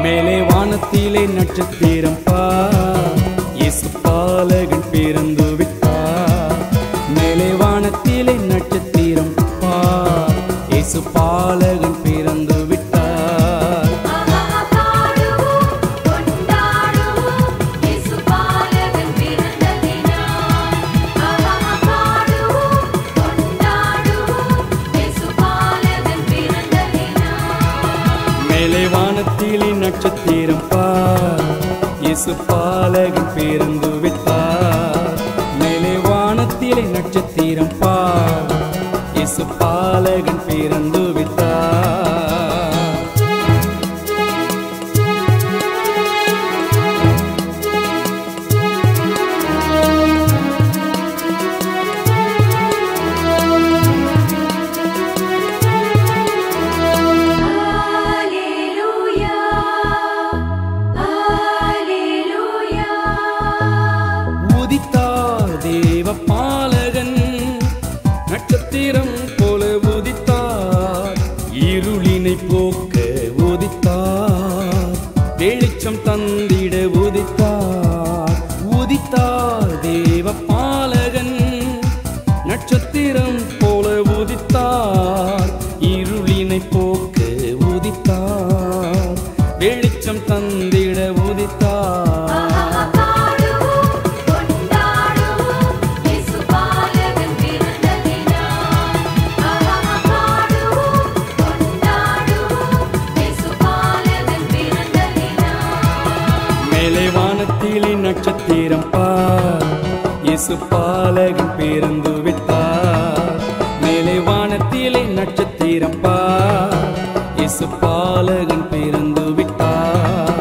மேலே வானத்திலே நட்சத்திரம் பார் இயேசு பாலகன் பிறந்து விட்டார் மேலே வானத்திலே நட்சத்திரம் பார் இயேசு பாலகன் பிறந்து விட்டார் பாடுவோம் கொண்டாடுவோம் இயேசு பாலகன் பிறந்த தினம் பாடுவோம் கொண்டாடுவோம் இயேசு பாலகன் பிறந்த தினம் மேலே வானத்திலே நட்சத்திரம் பார் இயேசு பாலகன் பிறந்து விட்டார் மேலே வானத்திலே நட்சத்திரம் பார் இயேசு பாலகன் பிறந்து விட்டார் Alleluia Alleluia உதித்தார் தேவ பாலகன் நட்சத்திரம் போல உதித்தார் இருளினை போக்க உதித்தார் வெளிச்சம் தந்திட உதித்தார் உதித்தார் தேவ பாலகன் நட்சத்திரம் போல உதித்தார் இருளினை போக்க உதித்தார் வெளிச்சம் தந்திட உதித்தார் பாடுவோம் கொண்டாடுவோம் இயேசு பாலகன் பிறந்த தினம் பாடுவோம் கொண்டாடுவோம் இயேசு பாலகன் பிறந்த தினம் மேலே வானத்திலே நட்சத்திரம் பார் இயேசு பாலகன் பிறந்து விட்டார் மேலே வானத்திலே நட்சத்திரம் பார் இயேசு பாலகன் பிறந்து விட்டார்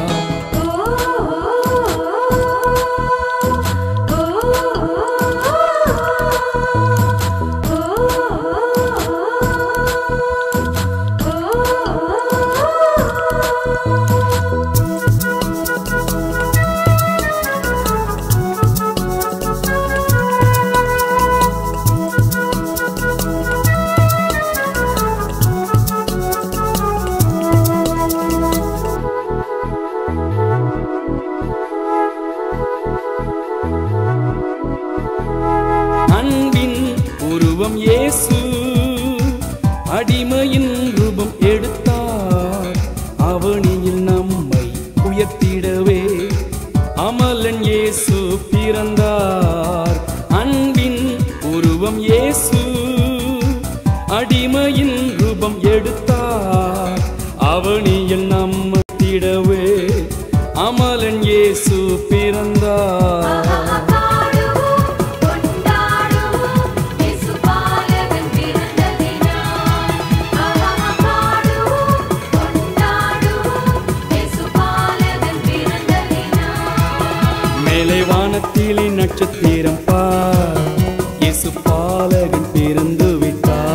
அன்பின் உருவம் இயேசு அடிமையின் ரூபம் எடுத்தார் அவனியில் நம்மை உயர்த்திடவே அமலன் இயேசு பிறந்தார் அன்பின் உருவம் இயேசு அடிமையின் ரூபம் எடுத்தார் அவனியில் நம்மை திடவே அமலன் இயேசு பிறந்தார் பாடுவோம் கொண்டாடுவோம் இயேசு பாலகன் பிறந்த தினம் பாடுவோம் கொண்டாடுவோம் இயேசு பாலகன் பிறந்த தினம் மேலே வானத்திலே நட்சத்திரம் பார் இயேசு பாலகன் பிறந்து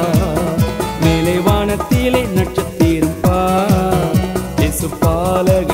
விட்டார் மேலே வானத்திலே நட்சத்திரம் பார் இயேசு பாலகன்